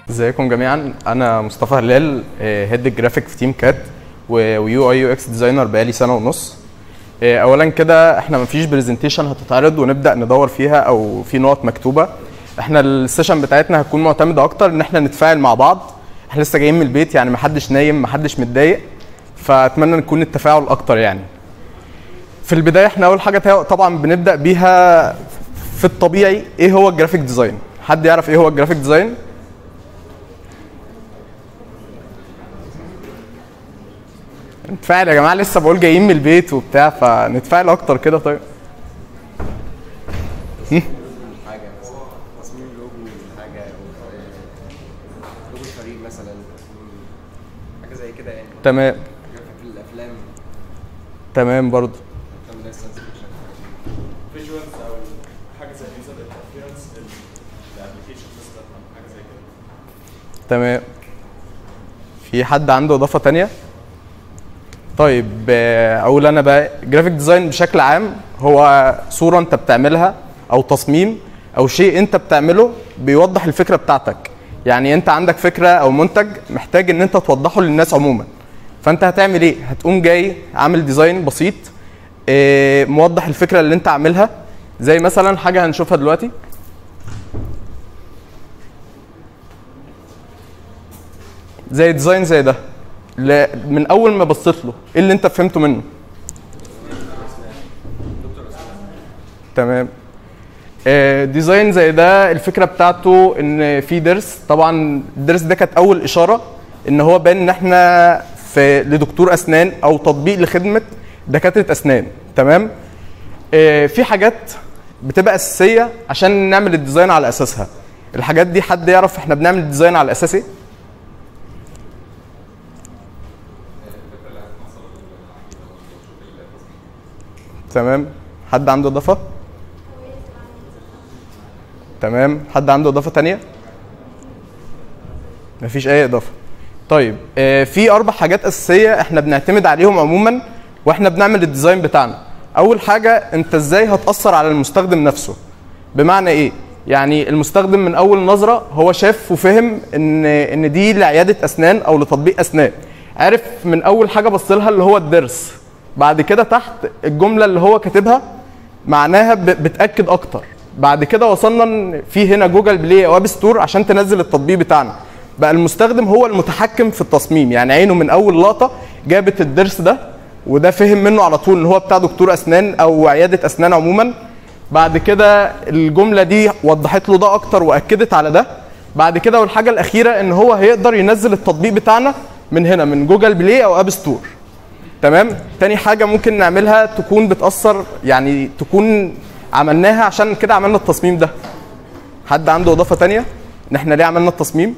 ازيكم جميعا انا مصطفى هلال هيد جرافيك في تيم كات ويو اي يو اكس ديزاينر بقالي سنه ونص آه، اولا كده احنا مفيش برزنتيشن هتتعرض ونبدا ندور فيها او في نقط مكتوبه احنا السيشن بتاعتنا هتكون معتمده اكتر ان احنا نتفاعل مع بعض احنا لسه جايين من البيت يعني محدش نايم محدش متضايق فاتمنى نكون التفاعل اكتر يعني في البدايه احنا اول حاجه تا- طبعا بنبدا بيها في الطبيعي ايه هو الجرافيك ديزاين حد يعرف ايه هو الجرافيك ديزاين نتفاعل يا جماعه لسه بقول جايين من البيت وبتاع فنتفاعل اكتر كده طيب حاجه مثلا تصميم لوجو حاجه لوجو الفريق مثلا حاجه زي كده يعني تمام جرافيك الافلام تمام برضو افلام اللي ساينس فيكشن فيجوالز او حاجه زي يوزر انترفيرنس الابلكيشن سيستم او حاجه زي كده تمام في حد عنده اضافه تانية طيب آه، اقول انا بقى جرافيك ديزاين بشكل عام هو صوره انت بتعملها او تصميم او شيء انت بتعمله بيوضح الفكره بتاعتك يعني انت عندك فكره او منتج محتاج ان انت توضحه للناس عموما فانت هتعمل ايه هتقوم جاي عامل ديزاين بسيط آه، موضح الفكره اللي انت عاملها زي مثلا حاجه هنشوفها دلوقتي زي ديزاين زي ده ل- من اول ما بصيت له ايه اللي انت فهمته منه تمام آه، ديزاين زي ده الفكره بتاعته ان في درس طبعا الدرس ده كانت اول اشاره ان هو باين ان احنا في لدكتور اسنان او تطبيق لخدمه دكاتره اسنان تمام آه، في حاجات بتبقى اساسيه عشان نعمل الديزاين على اساسها الحاجات دي حد يعرف احنا بنعمل الديزاين على اساس ايه تمام حد عنده اضافه تمام حد عنده اضافه تانية مفيش اي اضافه طيب آه في اربع حاجات اساسيه احنا بنعتمد عليهم عموما واحنا بنعمل الديزاين بتاعنا اول حاجه انت ازاي هتاثر على المستخدم نفسه بمعنى ايه يعني المستخدم من اول نظره هو شاف وفهم ان ان دي لعياده اسنان او لتطبيق اسنان عرف من اول حاجه بص لها اللي هو الدرس بعد كده تحت الجمله اللي هو كاتبها معناها ب- بتاكد اكتر بعد كده وصلنا ان في هنا جوجل بلاي او اب ستور عشان تنزل التطبيق بتاعنا بقى المستخدم هو المتحكم في التصميم يعني عينه من اول لقطه جابت الدرس ده وده فهم منه على طول ان هو بتاع دكتور اسنان او عياده اسنان عموما بعد كده الجمله دي وضحت له ده اكتر واكدت على ده بعد كده والحاجه الاخيره ان هو هيقدر ينزل التطبيق بتاعنا من هنا من جوجل بلاي او اب ستور تمام تاني حاجه ممكن نعملها تكون بتاثر يعني تكون عملناها عشان كده عملنا التصميم ده حد عنده اضافه تانية ان احنا ليه عملنا التصميم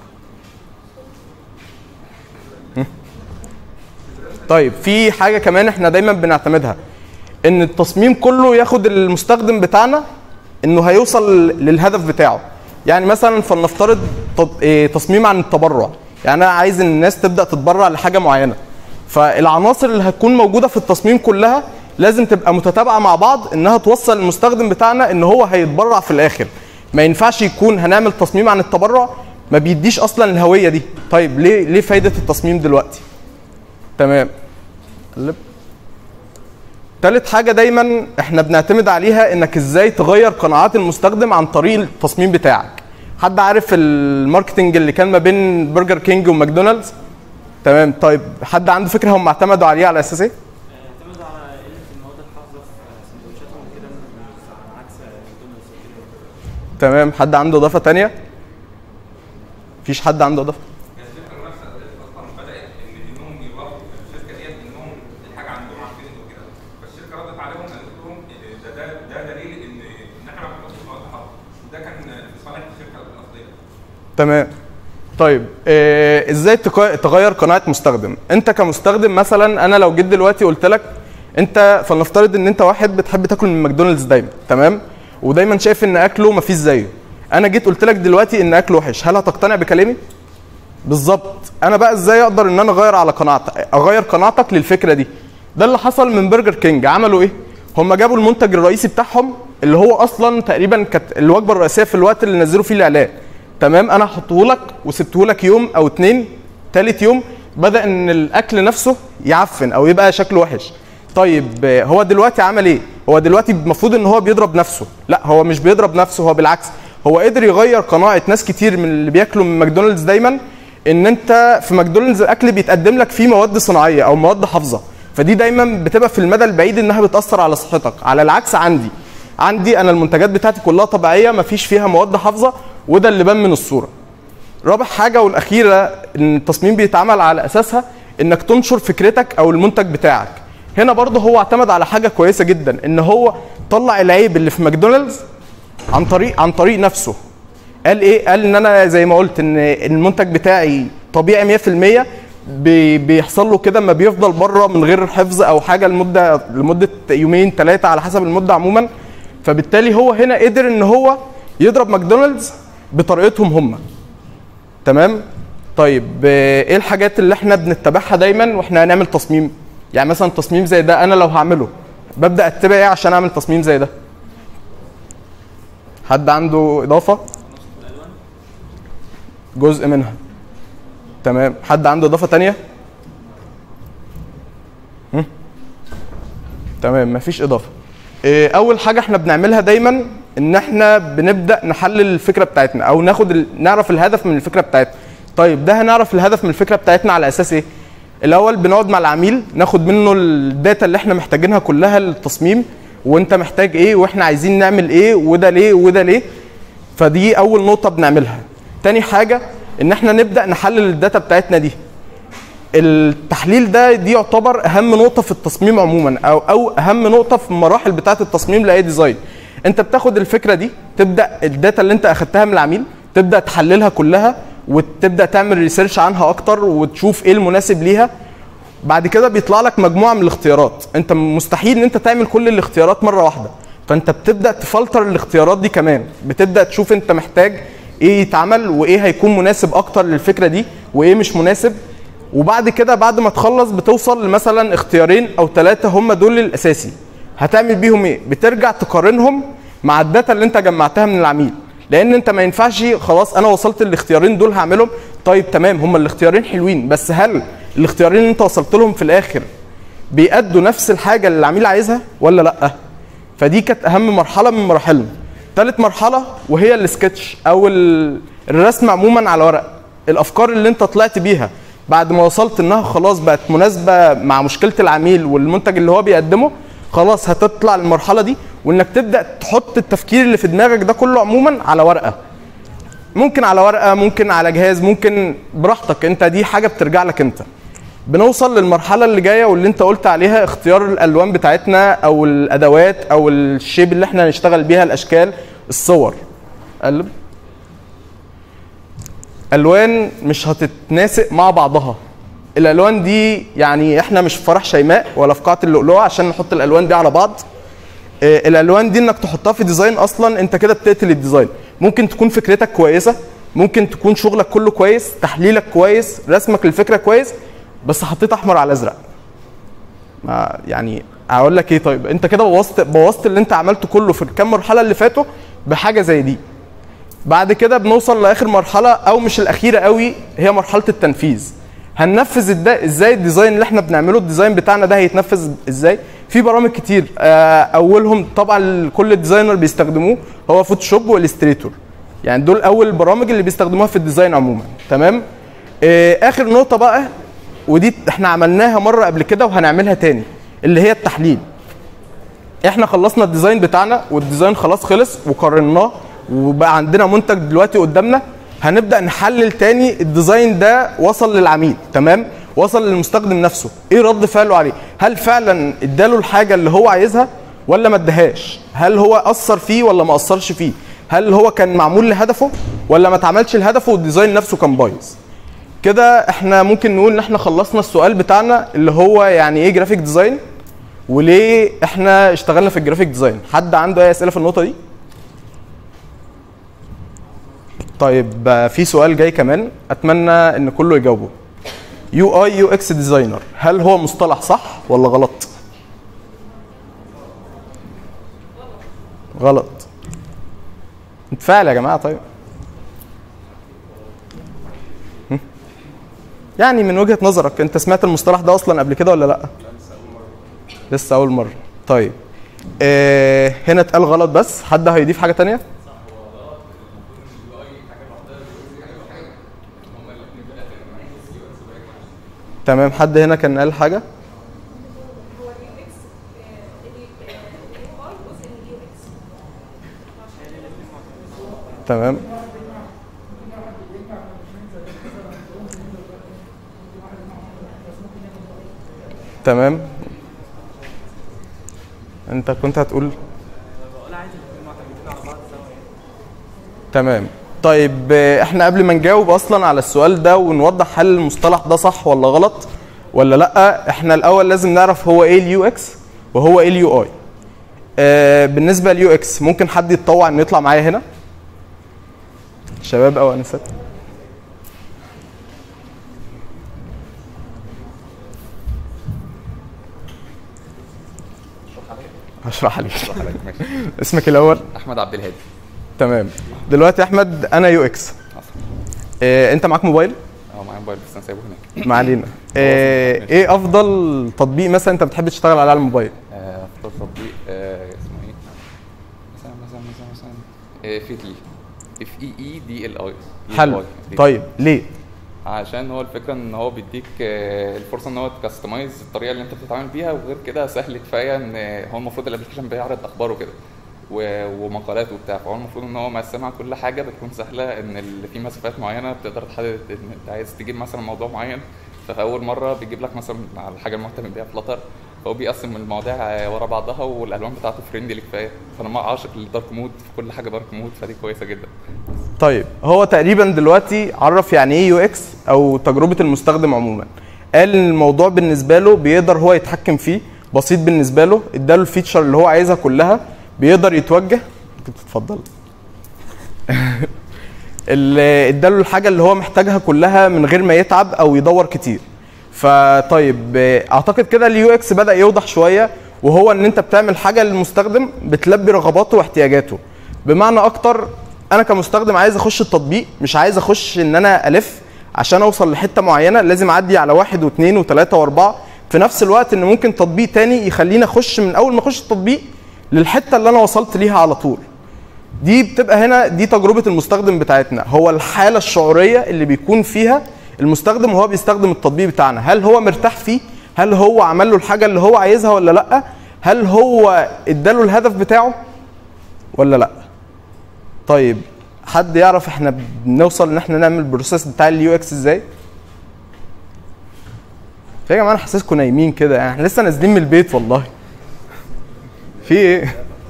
هم؟ طيب في حاجه كمان احنا دايما بنعتمدها ان التصميم كله ياخد المستخدم بتاعنا انه هيوصل للهدف بتاعه يعني مثلا فلنفترض تط- إيه، تصميم عن التبرع يعني انا عايز ان الناس تبدا تتبرع لحاجه معينه فالعناصر اللي هتكون موجوده في التصميم كلها لازم تبقى متتابعه مع بعض انها توصل المستخدم بتاعنا ان هو هيتبرع في الاخر ما ينفعش يكون هنعمل تصميم عن التبرع ما بيديش اصلا الهويه دي طيب ليه ليه فايده التصميم دلوقتي تمام قلب تالت حاجة دايما احنا بنعتمد عليها انك ازاي تغير قناعات المستخدم عن طريق التصميم بتاعك حد عارف الماركتنج اللي كان ما بين برجر كينج وماكدونالدز تمام طيب حد عنده فكرة هم اعتمدوا عليه على اساس ايه اعتمدوا على قله المواد الحافظه في سندوتشاتهم وكده على عكس ماكدونالدز وكده تمام حد عنده اضافة تانية مفيش حد عنده اضافة الفكره نفسها اصلا بدات ان انهم يوافقوا الشركه ديت انهم الحاجه عندهم عارفين وكده فالشركه ردت عليهم قالت لهم ده ده ده دليل ان ان احنا ما بنحطش مواد حافظه وده كان في صالح الشركه الاصليه تمام طيب إيه ازاي تق- تغير قناعه مستخدم انت كمستخدم مثلا انا لو جيت دلوقتي قلت لك انت فلنفترض ان انت واحد بتحب تاكل من ماكدونالدز دايما تمام ودايما شايف ان اكله مفيش زيه انا جيت قلت لك دلوقتي ان اكله وحش هل هتقتنع بكلامي بالظبط انا بقى ازاي اقدر ان انا اغير على قناعتك اغير قناعتك للفكره دي ده اللي حصل من برجر كينج عملوا ايه هم جابوا المنتج الرئيسي بتاعهم اللي هو اصلا تقريبا كانت الوجبه الرئيسيه في الوقت اللي نزلوا فيه الاعلان تمام انا هحطه لك وسبته لك يوم او اتنين تالت يوم بدا ان الاكل نفسه يعفن او يبقى شكله وحش طيب آه، هو دلوقتي عمل ايه هو دلوقتي المفروض ان هو بيضرب نفسه لا هو مش بيضرب نفسه هو بالعكس هو قدر يغير قناعه ناس كتير من اللي بياكلوا من ماكدونالدز دايما ان انت في ماكدونالدز الاكل بيتقدم لك فيه مواد صناعيه او مواد حافظه فدي دايما بتبقى في المدى البعيد انها بتاثر على صحتك على العكس عندي عندي انا المنتجات بتاعتي كلها طبيعيه مفيش فيها مواد حافظه وده اللي بان من الصوره رابع حاجه والاخيره ان التصميم بيتعمل على اساسها انك تنشر فكرتك او المنتج بتاعك هنا برضه هو اعتمد على حاجه كويسه جدا ان هو طلع العيب اللي في ماكدونالدز عن طريق عن طريق نفسه قال ايه قال ان انا زي ما قلت ان المنتج بتاعي طبيعي 100% بي- بيحصل له كده اما بيفضل بره من غير حفظ او حاجه لمده لمده يومين ثلاثه على حسب المده عموما فبالتالي هو هنا قدر ان هو يضرب ماكدونالدز بطريقتهم هم تمام طيب آه، ايه الحاجات اللي احنا بنتبعها دايما واحنا هنعمل تصميم يعني مثلا تصميم زي ده انا لو هعمله ببدا اتبع ايه عشان اعمل تصميم زي ده حد عنده اضافه جزء منها تمام حد عنده اضافه تانية هم؟ تمام مفيش اضافه إيه، اول حاجه احنا بنعملها دايما ان احنا بنبدا نحلل الفكره بتاعتنا او ناخد ال... نعرف الهدف من الفكره بتاعتنا طيب ده هنعرف الهدف من الفكره بتاعتنا على اساس ايه الاول بنقعد مع العميل ناخد منه الداتا اللي احنا محتاجينها كلها للتصميم وانت محتاج ايه واحنا عايزين نعمل ايه وده ليه وده ليه فدي اول نقطه بنعملها تاني حاجه ان احنا نبدا نحلل الداتا بتاعتنا دي التحليل ده دي يعتبر اهم نقطه في التصميم عموما او او اهم نقطه في المراحل بتاعه التصميم لاي ديزاين انت بتاخد الفكره دي تبدا الداتا اللي انت اخدتها من العميل تبدا تحللها كلها وتبدا تعمل ريسيرش عنها اكتر وتشوف ايه المناسب ليها بعد كده بيطلع لك مجموعه من الاختيارات انت مستحيل ان انت تعمل كل الاختيارات مره واحده فانت بتبدا تفلتر الاختيارات دي كمان بتبدا تشوف انت محتاج ايه يتعمل وايه هيكون مناسب اكتر للفكره دي وايه مش مناسب وبعد كده بعد ما تخلص بتوصل لمثلا اختيارين او ثلاثه هم دول الاساسي هتعمل بيهم ايه بترجع تقارنهم مع الداتا اللي انت جمعتها من العميل لان انت ما ينفعش خلاص انا وصلت الاختيارين دول هعملهم طيب تمام هم الاختيارين حلوين بس هل الاختيارين اللي انت وصلت لهم في الاخر بيأدوا نفس الحاجه اللي العميل عايزها ولا لا فدي كانت اهم مرحله من مراحلنا ثالث مرحله وهي السكتش او ال- الرسم عموما على ورق الافكار اللي انت طلعت بيها بعد ما وصلت انها خلاص بقت مناسبه مع مشكله العميل والمنتج اللي هو بيقدمه خلاص هتطلع المرحله دي وانك تبدا تحط التفكير اللي في دماغك ده كله عموما على ورقه ممكن على ورقه ممكن على جهاز ممكن براحتك انت دي حاجه بترجع لك انت بنوصل للمرحله اللي جايه واللي انت قلت عليها اختيار الالوان بتاعتنا او الادوات او الشيب اللي احنا هنشتغل بيها الاشكال الصور قلب الوان مش هتتناسق مع بعضها الالوان دي يعني احنا مش في فرح شيماء ولا في قاعه اللؤلؤه عشان نحط الالوان دي على بعض آه، الالوان دي انك تحطها في ديزاين اصلا انت كده بتقتل الديزاين ممكن تكون فكرتك كويسه ممكن تكون شغلك كله كويس تحليلك كويس رسمك للفكره كويس بس حطيت احمر على ازرق ما يعني هقول لك ايه طيب انت كده بوظت بوظت اللي انت عملته كله في الكام مرحله اللي فاتوا بحاجه زي دي بعد كده بنوصل لاخر مرحله او مش الاخيره قوي هي مرحله التنفيذ هننفذ الد- ازاي الديزاين اللي احنا بنعمله الديزاين بتاعنا ده هيتنفذ ازاي في برامج كتير آه، اولهم طبعا كل ديزاينر بيستخدموه هو فوتوشوب والستريتور يعني دول اول البرامج اللي بيستخدموها في الديزاين عموما تمام آه، اخر نقطه بقى ودي احنا عملناها مره قبل كده وهنعملها تاني اللي هي التحليل احنا خلصنا الديزاين بتاعنا والديزاين خلاص خلص وقارناه وبقى عندنا منتج دلوقتي قدامنا هنبدا نحلل تاني الديزاين ده وصل للعميل تمام وصل للمستخدم نفسه ايه رد فعله عليه هل فعلا اداله الحاجه اللي هو عايزها ولا ما اداهاش هل هو اثر فيه ولا ما اثرش فيه هل هو كان معمول لهدفه ولا ما اتعملش لهدفه والديزاين نفسه كان بايظ كده احنا ممكن نقول ان احنا خلصنا السؤال بتاعنا اللي هو يعني ايه جرافيك ديزاين وليه احنا اشتغلنا في الجرافيك ديزاين حد عنده اي اسئله في النقطه دي طيب آه، في سؤال جاي كمان اتمنى ان كله يجاوبه يو اي يو اكس ديزاينر هل هو مصطلح صح ولا غلط غلط نتفاعل يا جماعه طيب يعني من وجهه نظرك انت سمعت المصطلح ده اصلا قبل كده ولا لا لسه اول مره طيب آه هنا اتقال غلط بس حد هيضيف حاجه تانية تمام حد هنا كان قال حاجه هو اليو اكس الاي اي جزء من اليو اكس تمام تمام انت كنت هتقول بقول عادي الاثنين معتمدين على بعض سوا يعني تمام طيب آه، احنا قبل ما نجاوب اصلا على السؤال ده ونوضح هل المصطلح ده صح ولا غلط ولا لا احنا الاول لازم نعرف هو ايه اليو اكس وهو ايه اليو اي آه بالنسبه لليو اكس ممكن حد يتطوع انه يطلع معايا هنا شباب او انسات هشرح عليك اسمك الاول احمد عبد الهادي تمام دلوقتي يا احمد انا يو اكس إيه انت معاك موبايل اه معايا موبايل بس انا سايبه هناك ما علينا إيه, ايه افضل تطبيق مثلا انت بتحب تشتغل عليه على الموبايل آه، افضل تطبيق آه، اسمه ايه مثلا مثلا مثلا مثلا آه، فيتلي اف اي اي دي ال اي حلو طيب ليه عشان هو الفكره ان هو بيديك آه، الفرصه ان هو تكستمايز الطريقه اللي انت بتتعامل بيها وغير كده سهل كفايه ان هو المفروض الابلكيشن بيعرض اخباره كده و- ومقالات وبتاع فهو المفروض ان هو مقسمها كل حاجه بتكون سهله ان اللي في مسافات معينه بتقدر تحدد ان انت عايز تجيب مثلا موضوع معين ففي اول مره بيجيب لك مثلا على الحاجه اللي مهتم بيها فلتر فهو بيقسم المواضيع آه، ورا بعضها والالوان بتاعته فريندلي كفايه فانا ما عاشق للدارك مود في كل حاجه دارك مود فدي كويسه جدا طيب هو تقريبا دلوقتي عرف يعني ايه يو اكس او تجربه المستخدم عموما قال ان الموضوع بالنسبه له بيقدر هو يتحكم فيه بسيط بالنسبه له اداله الفيتشر اللي هو عايزها كلها بيقدر يتوجه ممكن تتفضل اللي اداله الحاجه اللي هو محتاجها كلها من غير ما يتعب او يدور كتير فطيب آه، اعتقد كده اليو اكس بدا يوضح شويه وهو ان انت بتعمل حاجه للمستخدم بتلبي رغباته واحتياجاته بمعنى اكتر انا كمستخدم عايز اخش التطبيق مش عايز اخش ان انا الف عشان اوصل لحته معينه لازم اعدي على واحد واثنين وثلاثه واربعه في نفس الوقت ان ممكن تطبيق تاني يخليني اخش من اول ما اخش التطبيق للحته اللي انا وصلت ليها على طول دي بتبقى هنا دي تجربه المستخدم بتاعتنا هو الحاله الشعوريه اللي بيكون فيها المستخدم وهو بيستخدم التطبيق بتاعنا هل هو مرتاح فيه هل هو عمل له الحاجه اللي هو عايزها ولا لا هل هو اداله الهدف بتاعه ولا لا طيب حد يعرف احنا بنوصل ان احنا نعمل البروسيس بتاع اليو اكس ازاي يا جماعه انا حاسسكم نايمين كده يعني احنا لسه نازلين من البيت والله في ايه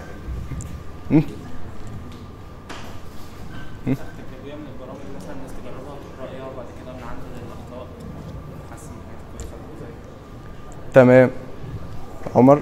تجريبيه من البرامج مثلا الناس تجربها وتقول رايها وبعد كده بنعدل الاخطاء ونحسن حاجات كويسه زي تمام عمر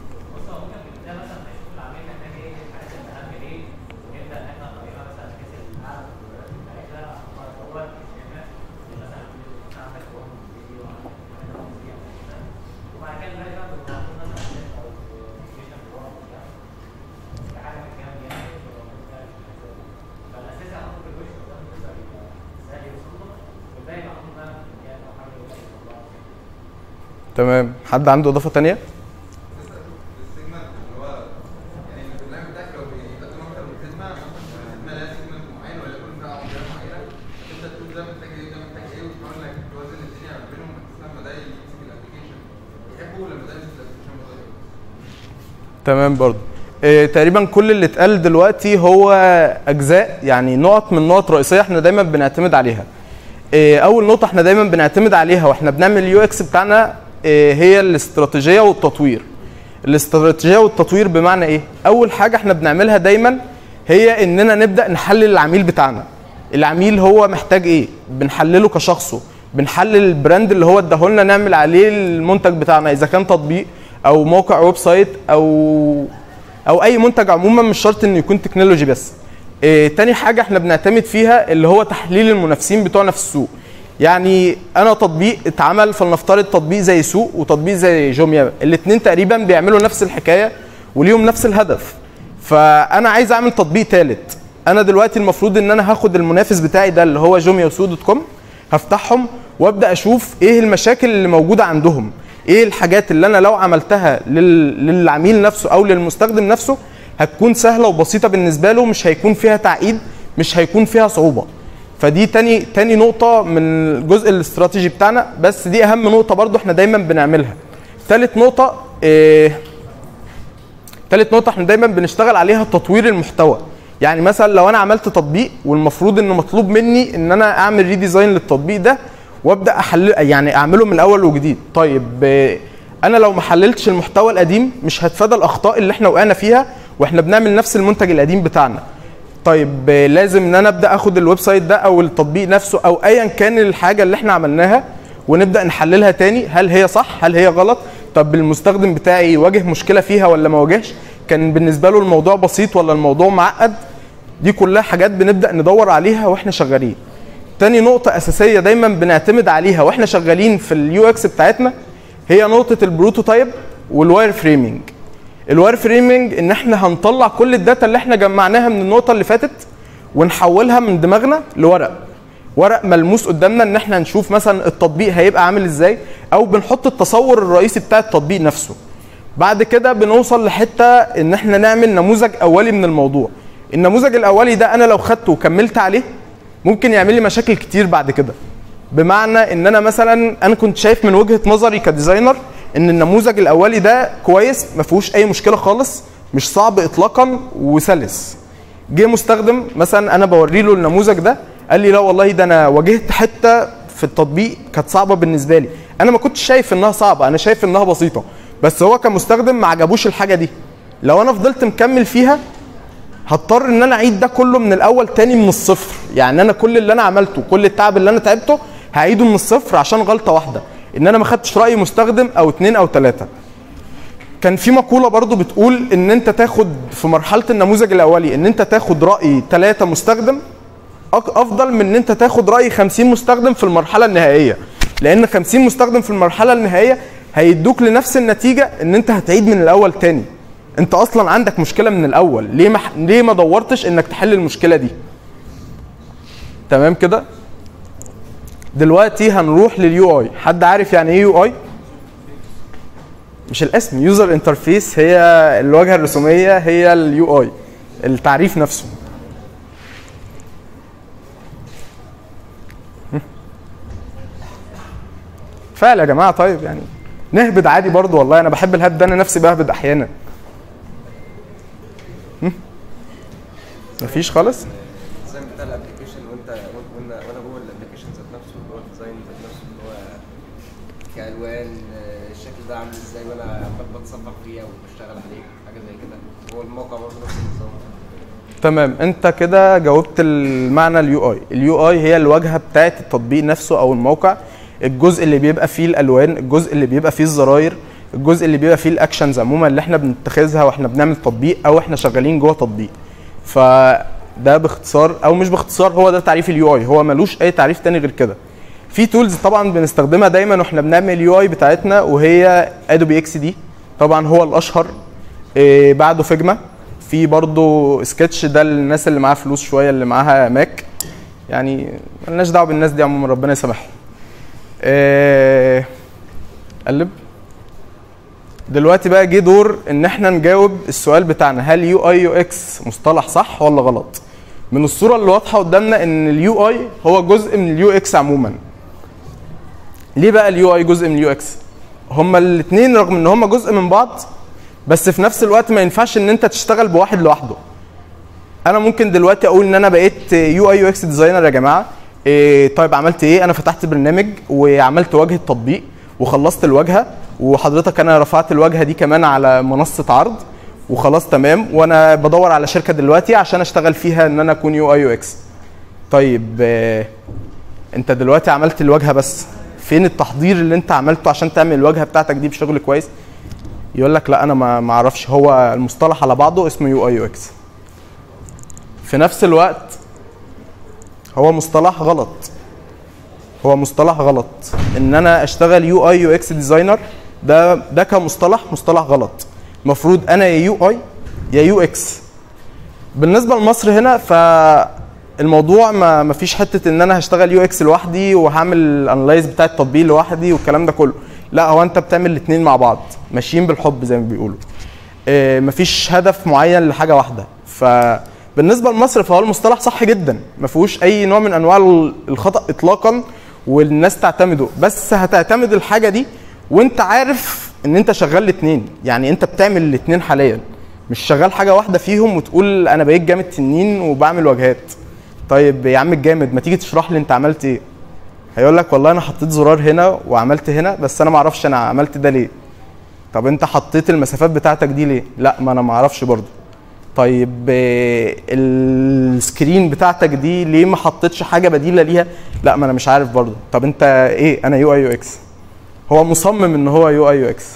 تمام حد عنده اضافه تانية السيجمنت اللي هو يعني البرنامج بتاعك لو بيقدم اكتر من خدمه مثلا خدمه لها سيجمنت معين ولا يكون فيها عمليات معينه فتبدا تشوف ده محتاج ايه وده محتاج ايه وتحاول انك توازن الدنيا ما بينهم بحيث لما ده يمسك الابلكيشن يحبه ولما ده يمسك الابلكيشن بطريقه تمام برضو إيه تقريبا كل اللي اتقال دلوقتي هو اجزاء يعني نقط من نقط رئيسيه احنا دايما بنعتمد عليها إيه اول نقطه احنا دايما بنعتمد عليها واحنا بنعمل اليو اكس بتاعنا إيه هي الاستراتيجيه والتطوير الاستراتيجيه والتطوير بمعنى ايه اول حاجه احنا بنعملها دايما هي اننا نبدا نحلل العميل بتاعنا العميل هو محتاج ايه بنحلله كشخصه بنحلل البراند اللي هو اداهولنا نعمل عليه المنتج بتاعنا اذا كان تطبيق او موقع ويب سايت او او اي منتج عموما مش شرط انه يكون تكنولوجي بس إيه تاني حاجه احنا بنعتمد فيها اللي هو تحليل المنافسين بتوعنا في السوق يعني انا تطبيق اتعمل فلنفترض تطبيق زي سوق وتطبيق زي جوميا الاثنين تقريبا بيعملوا نفس الحكايه وليهم نفس الهدف فانا عايز اعمل تطبيق ثالث انا دلوقتي المفروض ان انا هاخد المنافس بتاعي ده اللي هو جوميا وسوق دوت كوم هفتحهم وابدا اشوف ايه المشاكل اللي موجوده عندهم ايه الحاجات اللي انا لو عملتها لل... للعميل نفسه او للمستخدم نفسه هتكون سهله وبسيطه بالنسبه له مش هيكون فيها تعقيد مش هيكون فيها صعوبه فدي تاني تاني نقطه من الجزء الاستراتيجي بتاعنا بس دي اهم نقطه برضو احنا دايما بنعملها تالت نقطه إيه تالت نقطة احنا دايما بنشتغل عليها تطوير المحتوى يعني مثلا لو انا عملت تطبيق والمفروض ان مطلوب مني ان انا اعمل ريديزاين للتطبيق ده وابدا احل يعني اعمله من اول وجديد طيب آه، انا لو ما حللتش المحتوى القديم مش هتفادى الاخطاء اللي احنا وقعنا فيها واحنا بنعمل نفس المنتج القديم بتاعنا طيب آه، لازم ان انا ابدا اخد الويب سايت ده او التطبيق نفسه او ايا كان الحاجه اللي احنا عملناها ونبدا نحللها تاني هل هي صح هل هي غلط طب المستخدم بتاعي واجه مشكله فيها ولا ما واجهش كان بالنسبه له الموضوع بسيط ولا الموضوع معقد دي كلها حاجات بنبدا ندور عليها واحنا شغالين تاني نقطة أساسية دايما بنعتمد عليها واحنا شغالين في اليو اكس بتاعتنا هي نقطة البروتوتايب والواير فريمنج. الواير فريمنج ان احنا هنطلع كل الداتا اللي احنا جمعناها من النقطة اللي فاتت ونحولها من دماغنا لورق. ورق ملموس قدامنا ان احنا نشوف مثلا التطبيق هيبقى عامل ازاي او بنحط التصور الرئيسي بتاع التطبيق نفسه. بعد كده بنوصل لحتة ان احنا نعمل نموذج اولي من الموضوع. النموذج الاولي ده انا لو خدته وكملت عليه ممكن يعمل لي مشاكل كتير بعد كده بمعنى ان انا مثلا انا كنت شايف من وجهه نظري كديزاينر ان النموذج الاولي ده كويس ما فيهوش اي مشكله خالص مش صعب اطلاقا وسلس جه مستخدم مثلا انا بوري له النموذج ده قال لي لا والله ده انا واجهت حته في التطبيق كانت صعبه بالنسبه لي انا ما كنتش شايف انها صعبه انا شايف انها بسيطه بس هو كمستخدم ما عجبوش الحاجه دي لو انا فضلت مكمل فيها هضطر ان انا اعيد ده كله من الاول تاني من الصفر يعني انا كل اللي انا عملته كل التعب اللي انا تعبته هعيده من الصفر عشان غلطه واحده ان انا ما خدتش راي مستخدم او اتنين او تلاته كان في مقوله برضو بتقول ان انت تاخد في مرحله النموذج الاولي ان انت تاخد راي ثلاثه مستخدم أك- افضل من ان انت تاخد راي 50 مستخدم في المرحله النهائيه لان 50 مستخدم في المرحله النهائيه هيدوك لنفس النتيجه ان انت هتعيد من الاول تاني انت اصلا عندك مشكله من الاول ليه ما ليه ما دورتش انك تحل المشكله دي تمام كده دلوقتي هنروح لليو اي حد عارف يعني ايه يو اي مش الاسم يوزر انترفيس هي الواجهه الرسوميه هي اليو اي التعريف نفسه فعلا يا جماعه طيب يعني نهبد عادي برضو والله انا بحب الهبد ده انا نفسي بهبد احيانا هم؟ مفيش خالص الديزاين بتاع الابلكيشن وانت وانا وانا جوه الابلكيشن ذات نفسه جوه الديزاين ذات نفسه اللي هو كالوان آه، الشكل ده عامل ازاي وانا عمال بتصفح فيه وبشتغل عليه حاجه زي كده هو الموقع برضه نفس النظام تمام انت كده جاوبت المعنى اليو اي اليو اي هي الواجهه بتاعه التطبيق نفسه او الموقع الجزء اللي بيبقى فيه الالوان الجزء اللي بيبقى فيه الزراير الجزء اللي بيبقى فيه الاكشنز عموما اللي احنا بنتخذها واحنا بنعمل تطبيق او احنا شغالين جوه تطبيق فده باختصار او مش باختصار هو ده تعريف اليو اي هو ملوش اي تعريف تاني غير كده في تولز طبعا بنستخدمها دايما واحنا بنعمل اليو اي بتاعتنا وهي ادوبي اكس دي طبعا هو الاشهر إيه بعده فيجما في برضه سكتش ده للناس اللي معاها فلوس شويه اللي معاها ماك يعني ملناش دعوه بالناس دي عموما ربنا يسامحهم إيه قلب دلوقتي بقى جه دور ان احنا نجاوب السؤال بتاعنا هل يو اي يو اكس مصطلح صح ولا غلط من الصوره اللي واضحه قدامنا ان اليو اي هو جزء من اليو اكس عموما ليه بقى اليو اي جزء من اليو اكس هما الاثنين رغم ان هما جزء من بعض بس في نفس الوقت ما ينفعش ان انت تشتغل بواحد لوحده انا ممكن دلوقتي اقول ان انا بقيت يو اي يو اكس ديزاينر يا جماعه إيه طيب عملت ايه انا فتحت برنامج وعملت واجهه تطبيق وخلصت الواجهه وحضرتك انا رفعت الواجهه دي كمان على منصه عرض وخلاص تمام وانا بدور على شركه دلوقتي عشان اشتغل فيها ان انا اكون يو اي يو اكس طيب آه، انت دلوقتي عملت الواجهه بس فين التحضير اللي انت عملته عشان تعمل الواجهه بتاعتك دي بشغل كويس يقول لك لا انا ما ما اعرفش هو المصطلح على بعضه اسمه يو اي يو اكس في نفس الوقت هو مصطلح غلط هو مصطلح غلط ان انا اشتغل يو اي يو اكس ديزاينر ده ده كمصطلح مصطلح غلط المفروض انا يا يو اي يا يو اكس بالنسبه لمصر هنا ف الموضوع ما ما فيش حته ان انا هشتغل يو اكس لوحدي وهعمل الانلايز بتاع التطبيق لوحدي والكلام ده كله لا هو انت بتعمل الاثنين مع بعض ماشيين بالحب زي ما بيقولوا آه، مفيش هدف معين لحاجه واحده فبالنسبه لمصر فهو المصطلح صح جدا ما فيهوش اي نوع من انواع الخطا اطلاقا والناس تعتمده بس هتعتمد الحاجه دي وانت عارف ان انت شغال الاثنين يعني انت بتعمل الاثنين حاليا مش شغال حاجه واحده فيهم وتقول انا بقيت جامد تنين وبعمل واجهات طيب يا عم الجامد ما تيجي تشرح لي انت عملت ايه هيقول لك والله انا حطيت زرار هنا وعملت هنا بس انا ما اعرفش انا عملت ده ليه طب انت حطيت المسافات بتاعتك دي ليه لا ما انا ما اعرفش برضو طيب آه، السكرين بتاعتك دي ليه ما حطيتش حاجه بديله ليها لا ما انا مش عارف برضو طب انت ايه انا يو اي يو اكس هو مصمم ان هو يو اي يو اكس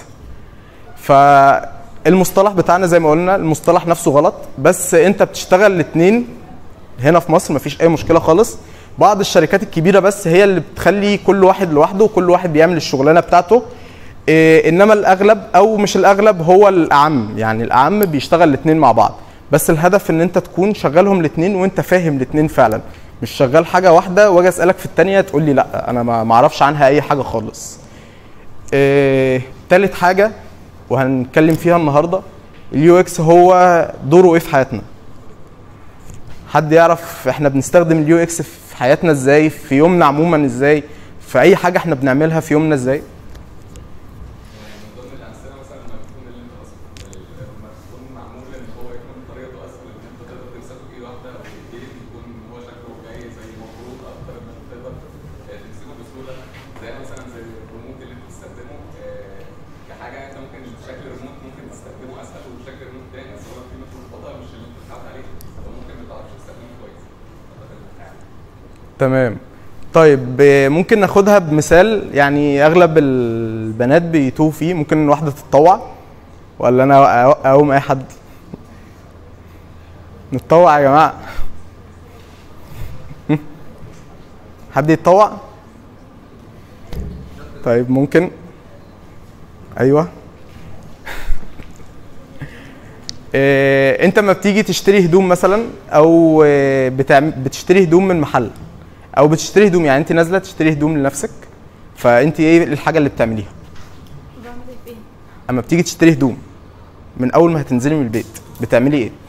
فالمصطلح بتاعنا زي ما قلنا المصطلح نفسه غلط بس انت بتشتغل الاثنين هنا في مصر مفيش اي مشكله خالص بعض الشركات الكبيره بس هي اللي بتخلي كل واحد لوحده وكل واحد بيعمل الشغلانه بتاعته إيه انما الاغلب او مش الاغلب هو الاعم يعني الاعم بيشتغل الاثنين مع بعض بس الهدف ان انت تكون شغالهم الاثنين وانت فاهم الاثنين فعلا مش شغال حاجه واحده واجي اسالك في الثانيه تقول لي لا انا ما ما اعرفش عنها اي حاجه خالص إيه تالت حاجه وهنتكلم فيها النهارده اليو اكس هو دوره ايه في حياتنا حد يعرف احنا بنستخدم اليو اكس في حياتنا ازاي في يومنا عموما ازاي في اي حاجه احنا بنعملها في يومنا ازاي من ضمن الامثله مثلا لما يكون اللي انت اصلا لما تكون معمول ان هو يكون طريقته اسهل ان انت تقدر تمسكه بايد واحده او بايدين يكون هو شكله جاي زي مفروض اكتر من انت تقدر آه، تمسكه بسهوله زي مثلا زي الريموت اللي انت بتستخدمه آه، كحاجه انت ممكن شكل ريموت ممكن تستخدمه اسهل وشكل ريموت تاني بس هو في مثلا خطا مش اللي انت بتتعود عليه فممكن ما تعرفش تستخدمه كويس أعتقد يعني. تمام طيب آه، ممكن ناخدها بمثال يعني اغلب البنات بيتوه فيه ممكن واحده تتطوع ولا انا أق- اقوم اي حد نتطوع يا جماعه هم؟ حد يتطوع طيب ممكن ايوه آه، انت لما بتيجي تشتري هدوم مثلا او آه، بتعم- بتشتري هدوم من محل او بتشتري هدوم يعني انت نازله تشتري هدوم لنفسك فانت ايه الحاجه اللي بتعمليها بعمل ايه فين؟ اما بتيجي تشتري هدوم من اول ما هتنزلي من البيت بتعملي ايه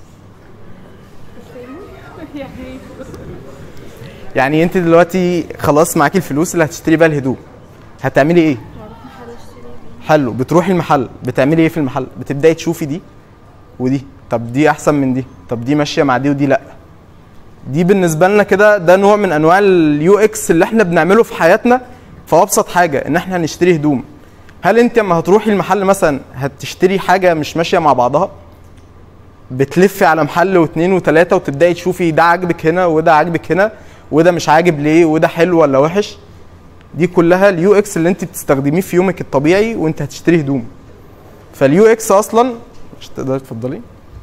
يعني ايه؟ يعني انت دلوقتي خلاص معاكي الفلوس اللي هتشتري بيها الهدوم هتعملي ايه بروح محل اشتري بيه. حلو بتروحي المحل بتعملي ايه في المحل بتبداي تشوفي دي ودي طب دي احسن من دي طب دي ماشيه مع دي ودي لا دي بالنسبه لنا كده ده نوع من انواع اليو اكس اللي احنا بنعمله في حياتنا في ابسط حاجه ان احنا هنشتري هدوم هل انت لما هتروحي المحل مثلا هتشتري حاجه مش ماشيه مع بعضها بتلفي على محل واثنين وثلاثه وتبداي تشوفي ده عاجبك هنا وده عاجبك هنا وده مش عاجب ليه وده حلو ولا وحش دي كلها اليو اكس اللي انت بتستخدميه في يومك الطبيعي وانت هتشتري هدوم فاليو اكس اصلا مش تقدري تفضلي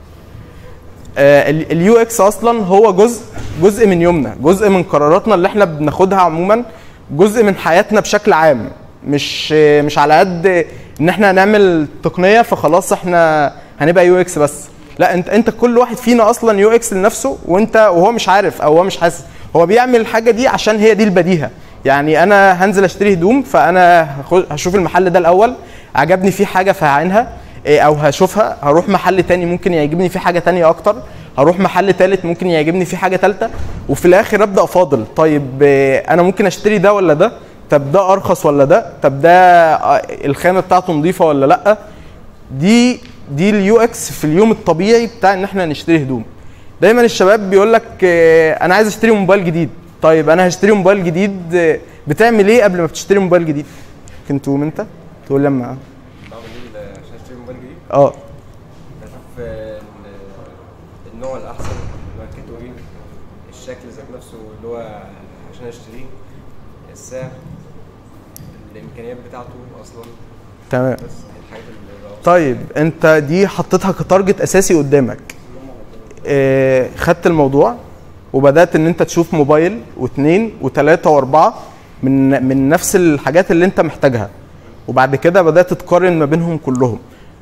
اليو اكس اصلا هو جزء جزء من يومنا جزء من قراراتنا اللي احنا بناخدها عموما جزء من حياتنا بشكل عام مش آه، مش على قد ان احنا هنعمل تقنيه فخلاص احنا هنبقى يو اكس بس لا انت انت كل واحد فينا اصلا يو اكس لنفسه وانت وهو مش عارف او هو مش حاسس هو بيعمل الحاجه دي عشان هي دي البديهه يعني انا هنزل اشتري هدوم فانا هخ- هشوف المحل ده الاول عجبني فيه حاجه فهعينها إيه، او هشوفها هروح محل تاني ممكن يعجبني فيه حاجه تانية اكتر هروح محل تالت ممكن يعجبني فيه حاجه تالتة وفي الاخر ابدا افاضل طيب إيه، انا ممكن اشتري ده ولا ده طب ده ارخص ولا ده طب ده آه، الخامه بتاعته نظيفه ولا لا دي دي اليو اكس في اليوم الطبيعي بتاع ان احنا نشتري هدوم دايما الشباب بيقول لك آه، انا عايز اشتري موبايل جديد طيب انا هشتري موبايل جديد آه، بتعمل ايه قبل ما بتشتري موبايل جديد ممكن تقوم انت تقول لما بعمل ايه عشان اشتري موبايل جديد اه بشوف آه، ال- النوع الاحسن ماركته ايه الشكل ذات نفسه اللي هو عشان اشتريه السعر الامكانيات بتاعته اصلا تمام بس الحاجات اللي طيب انت دي حطيتها كتارجت اساسي قدامك اه خدت الموضوع وبدات ان انت تشوف موبايل واثنين وثلاثه واربعه من من نفس الحاجات اللي انت محتاجها وبعد كده بدات تقارن ما بينهم كلهم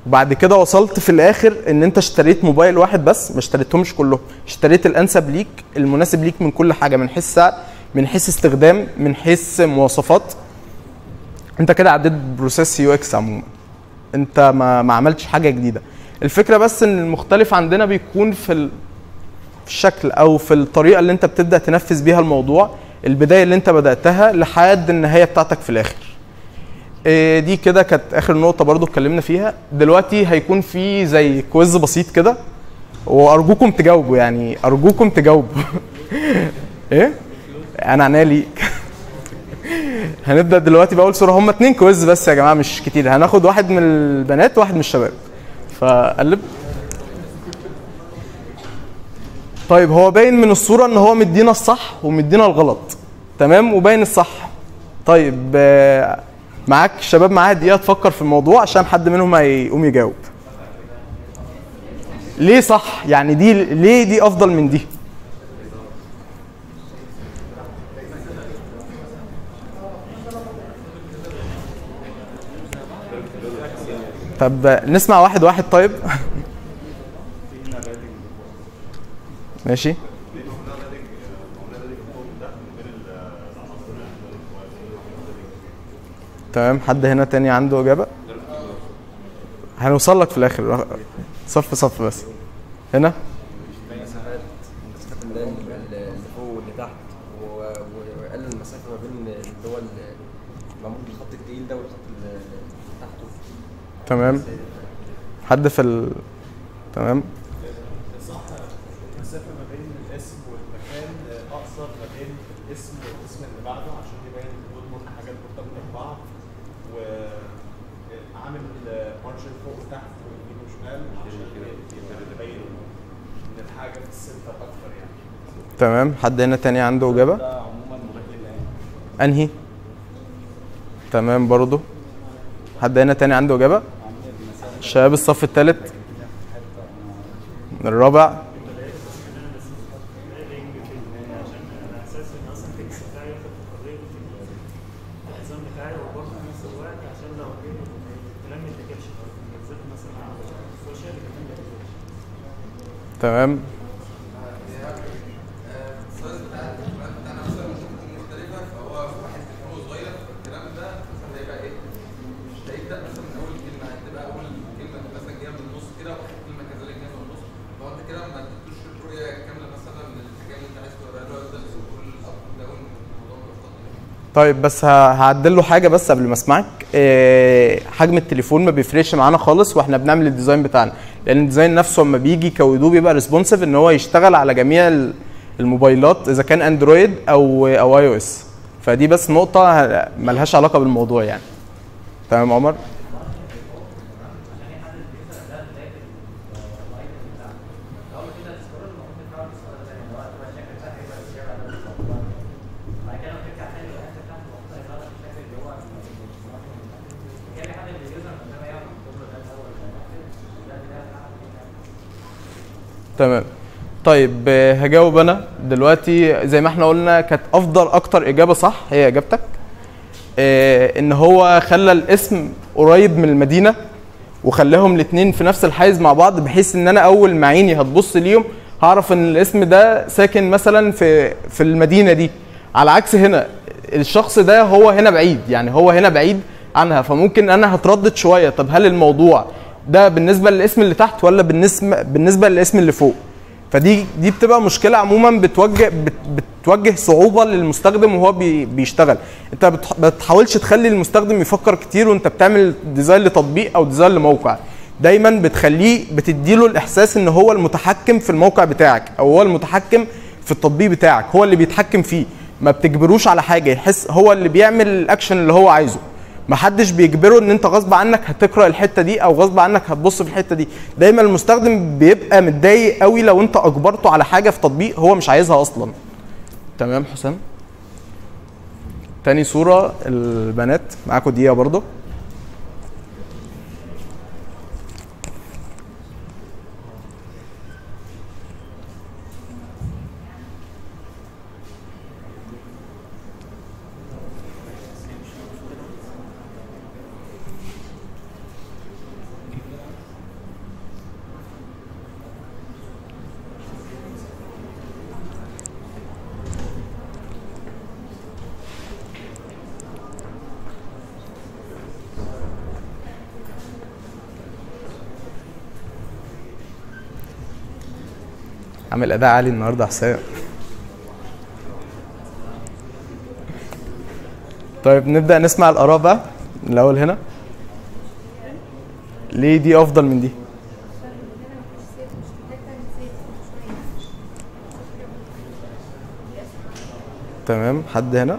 وبعد كده وصلت في الاخر ان انت اشتريت موبايل واحد بس ما اشتريتهمش كلهم اشتريت الانسب ليك المناسب ليك من كل حاجه من حيث سعر من حيث استخدام من حيث مواصفات انت كده عديت بروسيس يو اكس عموما انت ما ما عملتش حاجه جديده الفكره بس ان المختلف عندنا بيكون في ال... في الشكل او في الطريقه اللي انت بتبدا تنفذ بيها الموضوع البدايه اللي انت بداتها لحد النهايه بتاعتك في الاخر إيه دي كده كانت اخر نقطه برضو اتكلمنا فيها دلوقتي هيكون في زي كويز بسيط كده وارجوكم تجاوبوا يعني ارجوكم تجاوبوا ايه انا عناية ليك هنبدا دلوقتي باول صوره هم اتنين كويز بس يا جماعه مش كتير هناخد واحد من البنات وواحد من الشباب فقلب طيب هو باين من الصوره ان هو مدينا الصح ومدينا الغلط تمام وباين الصح طيب آه، معاك شباب معاها دقيقه تفكر في الموضوع عشان حد منهم هيقوم يجاوب ليه صح يعني دي ليه دي افضل من دي طب نسمع واحد واحد طيب ماشي تمام حد هنا تاني عنده اجابه هنوصل لك في الاخر صف صف بس هنا مسافات مسافات الميدان اللي فوق واللي تحت و- و- ويقلل المسافه ما بين اللي هو ال- معمول بالخط التقيل ده والخط اللي تحته تمام حد في ال... تمام المسافة ما بين الاسم والمكان أقصر ما بين الاسم والاسم اللي بعده عشان يبين دول مر- حاجات مرتبطة ببعض وعامل مارجن فوق وتحت ويمين وشمال عشان يبين إن الحاجة في السنتر أكتر يعني. تمام حد هنا تاني عنده اجابه ده عموما مبين الآن. انهي تمام برضو حد هنا تاني عنده اجابه شباب الصف الثالث الرابع عشان على اساس ان اصلا التكس بتاعي ياخد حريه في النظام بتاعي وبرضه في نفس الوقت عشان لو جه الكلام ما يتاكلش بالذات مثلا على السوشيال كمان ما يتاكلش تمام السايز بتاع الكلام بتاعنا مثلا ممكن تكون مختلفه فهو واحد هو صغير فالكلام ده مثلا هيبقى ايه؟ مش هيبدا مثلا من اول كلمه هتبقى اول كلمه مثلا جايه من النص كده واخر كلمه كذلك جايه من النص فهو انت كده ما اديتوش الرؤيه كامله مثلا من الحاجه اللي انت عايز توريها له يبدا يقول الاب داون الموضوع مفتوح طيب بس ه- هعدل له حاجه بس قبل ما اسمعك إيه حجم التليفون ما بيفرقش معانا خالص واحنا بنعمل الديزاين بتاعنا لان الديزاين نفسه لما بيجي كودوه بيبقى ريسبونسيف ان هو يشتغل على جميع ال- الموبايلات اذا كان اندرويد او او اي او اس فدي بس نقطه ه- ملهاش علاقه بالموضوع يعني تمام عمر تمام طيب آه، هجاوب انا دلوقتي زي ما احنا قلنا كانت افضل اكتر اجابه صح هي اجابتك آه، ان هو خلى الاسم قريب من المدينه وخلاهم الاثنين في نفس الحيز مع بعض بحيث ان انا اول ما عيني هتبص ليهم هعرف ان الاسم ده ساكن مثلا في في المدينه دي على عكس هنا الشخص ده هو هنا بعيد يعني هو هنا بعيد عنها فممكن انا هتردد شويه طب هل الموضوع ده بالنسبه للاسم اللي تحت ولا بالنسبه بالنسبه للاسم اللي فوق فدي دي بتبقى مشكله عموما بتوجه بت بتوجه صعوبه للمستخدم وهو بي بيشتغل انت بتح- ما بتحاولش تخلي المستخدم يفكر كتير وانت بتعمل ديزاين لتطبيق او ديزاين لموقع دايما بتخليه بتديله الاحساس ان هو المتحكم في الموقع بتاعك او هو المتحكم في التطبيق بتاعك هو اللي بيتحكم فيه ما بتجبروش على حاجه يحس هو اللي بيعمل الاكشن اللي هو عايزه محدش بيجبره ان انت غصب عنك هتقرا الحته دي او غصب عنك هتبص في الحته دي دايما المستخدم بيبقى متضايق قوي لو انت اجبرته على حاجه في تطبيق هو مش عايزها اصلا تمام حسام تاني صوره البنات معاكم دقيقه برضو عامل اداء عالي النهارده يا حسام طيب نبدا نسمع الاراء بقى من الاول هنا ليه دي افضل من دي تمام حد هنا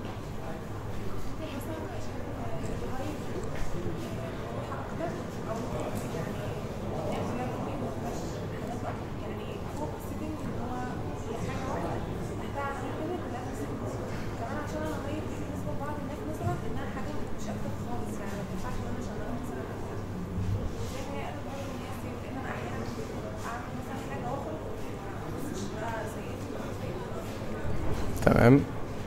تمام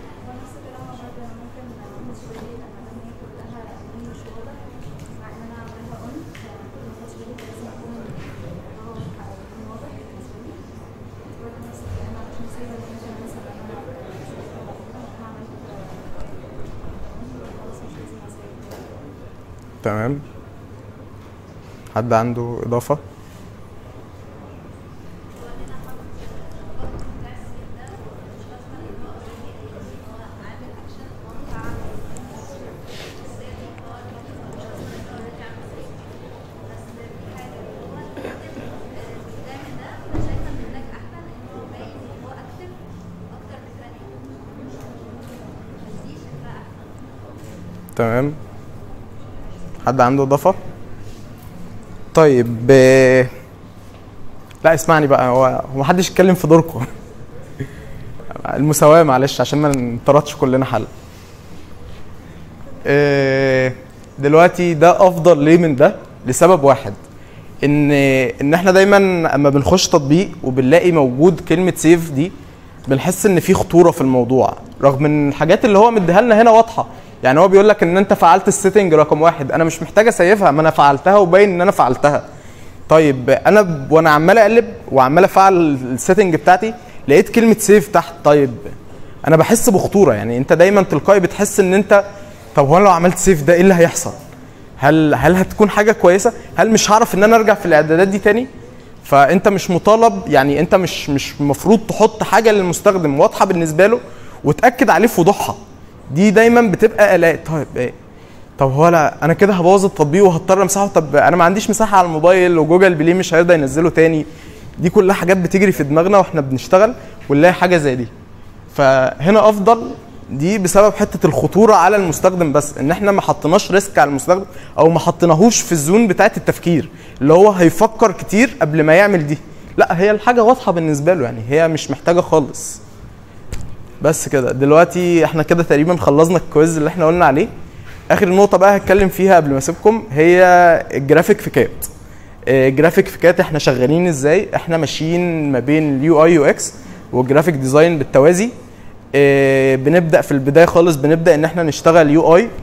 تمام حد عنده اضافه تمام حد عنده اضافه طيب آه، لا اسمعني بقى هو هو محدش يتكلم في دوركم المساواه معلش عشان ما نطردش كلنا حل آه، دلوقتي ده افضل ليه من ده لسبب واحد ان ان احنا دايما اما بنخش تطبيق وبنلاقي موجود كلمه سيف دي بنحس ان في خطوره في الموضوع رغم ان الحاجات اللي هو مديها لنا هنا واضحه يعني هو بيقول لك ان انت فعلت السيتنج رقم واحد انا مش محتاج اسيفها ما انا فعلتها وباين ان انا فعلتها طيب انا ب... وانا عمال اقلب وعمال افعل السيتنج بتاعتي لقيت كلمه سيف تحت طيب انا بحس بخطوره يعني انت دايما تلقائي بتحس ان انت طب هو انا لو عملت سيف ده ايه اللي هيحصل هل هل هتكون حاجه كويسه هل مش هعرف ان انا ارجع في الاعدادات دي تاني فانت مش مطالب يعني انت مش مش المفروض تحط حاجه للمستخدم واضحه بالنسبه له وتاكد عليه في وضوحها دي دايما بتبقى قلق طيب ايه طب هو لا انا كده هبوظ التطبيق وهضطر امسحه طب انا ما عنديش مساحه على الموبايل وجوجل بلاي مش هيرضى ينزله تاني دي كلها حاجات بتجري في دماغنا واحنا بنشتغل ونلاقي حاجه زي دي فهنا افضل دي بسبب حته الخطوره على المستخدم بس ان احنا ما حطيناش ريسك على المستخدم او ما حطيناهوش في الزون بتاعه التفكير اللي هو هيفكر كتير قبل ما يعمل دي لا هي الحاجه واضحه بالنسبه له يعني هي مش محتاجه خالص بس كده دلوقتي احنا كده تقريبا خلصنا الكويز اللي احنا قلنا عليه اخر نقطه بقى هتكلم فيها قبل ما اسيبكم هي الجرافيك في كات آه، الجرافيك في كات احنا شغالين ازاي احنا ماشيين ما بين اليو اي يو اكس والجرافيك ديزاين بالتوازي آه، بنبدا في البدايه خالص بنبدا ان احنا نشتغل يو اي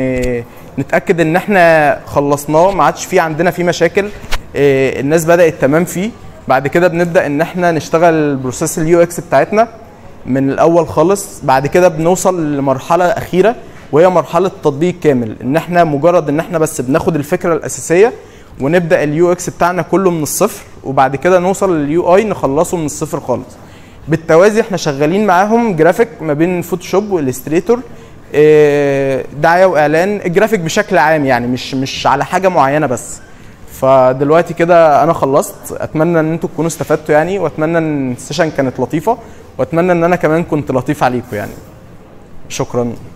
نتاكد ان احنا خلصناه ما عادش في عندنا فيه مشاكل آه، الناس بدات تمام فيه بعد كده بنبدا ان احنا نشتغل بروسيس اليو اكس بتاعتنا من الاول خالص بعد كده بنوصل لمرحله اخيره وهي مرحله تطبيق كامل ان احنا مجرد ان احنا بس بناخد الفكره الاساسيه ونبدا اليو اكس بتاعنا كله من الصفر وبعد كده نوصل لليو اي نخلصه من الصفر خالص بالتوازي احنا شغالين معاهم جرافيك ما بين فوتوشوب والستريتور اه، دعايه واعلان الجرافيك بشكل عام يعني مش مش على حاجه معينه بس فدلوقتي كده انا خلصت اتمنى ان انتوا تكونوا استفدتوا يعني واتمنى ان السيشن كانت لطيفه واتمنى ان انا كمان كنت لطيف عليكم يعني شكرا